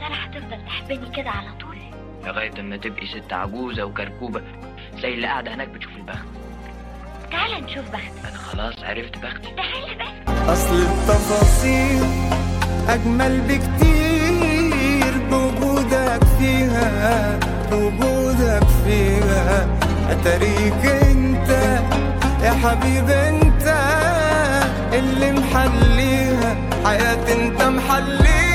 ترى هتفضل تحبني كده على طول لغايه اما تبقي ست عجوزه وكركوبه زي اللي قاعده هناك بتشوف البخت تعال نشوف بخت انا خلاص عرفت بختي تعال بس أصل التفاصيل أجمل بكتير بوجودك فيها بوجودك فيها أتاريك أنت يا حبيب أنت اللي محليها حياتي أنت محليها